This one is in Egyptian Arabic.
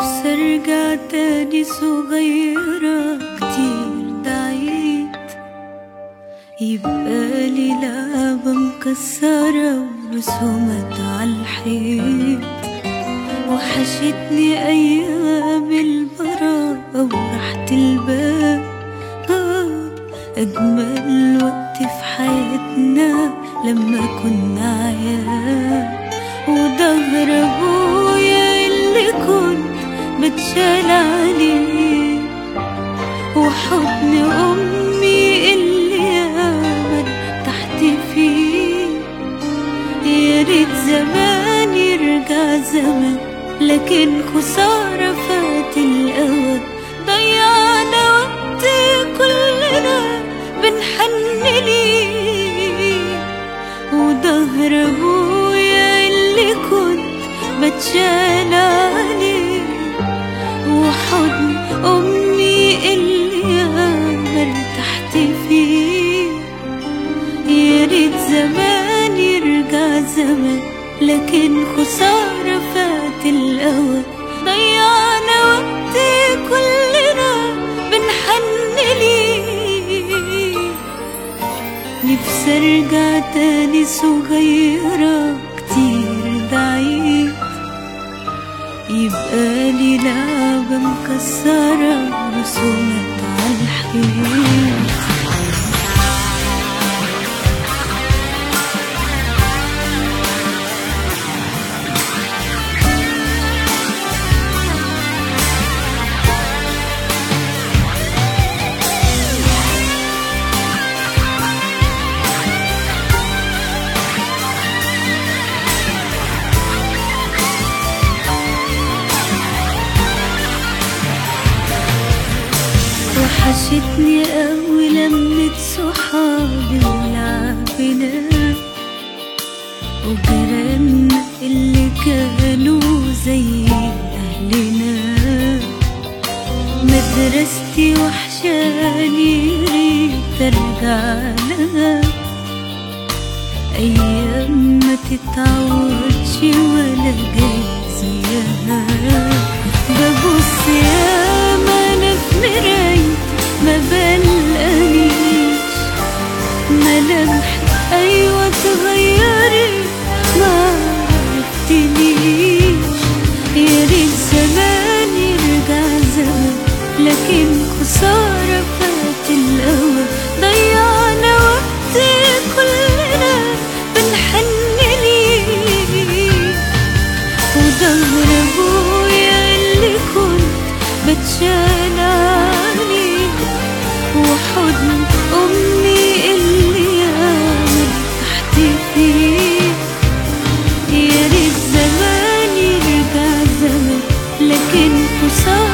نفسي ارجع تاني صغيرة كتير دعيت يبقى لي لعبة مكسرة ورسومات عالحيط وحشتني أيام البراءة وراحة البال آه، أجمل وقت في حياتنا لما كنا عيال وظهر أبويا اللي كنت بتشال عليه وحضن أمي اللي ياما تحت فيه يا ريت زمان يرجع زمان لكن خسارة فات الأوان ضيعنا وقت كلنا بنحن ليه وظهر أبويا اللي كنت بتشال عليه وحضن أمي اللي أنا ارتحت فيه يا ريت زمان يرجع زمان لكن خسارة فات الأوان ضيعنا وقت كلنا بنحن ليه نفسي ارجع تاني صغيرة كتير ضعيف يبقى لي لعبة مكسرة رسومات عالحيط وحشتني قوي لمة صحابي ولعبنا وجيراننا اللي كانوا زي أهلنا مدرستي وحشاني ريت أرجع لها أيام ما تتعوضش ولا جاي زيها ببص ياما أنا في مرايتي ما بلقانيش ملامحي أيوة اتغيرت ما عرفتنيش يا ريت زمان يرجع زمان لكن خسارة فات الأوان ضيعنا وقت كلنا بنحن ليه وظهر أبويا اللي كنت بتشال عليه وحضن أمي اللي ياما تحت فيه يا ريت زمان يرجع زمان لكن خسارة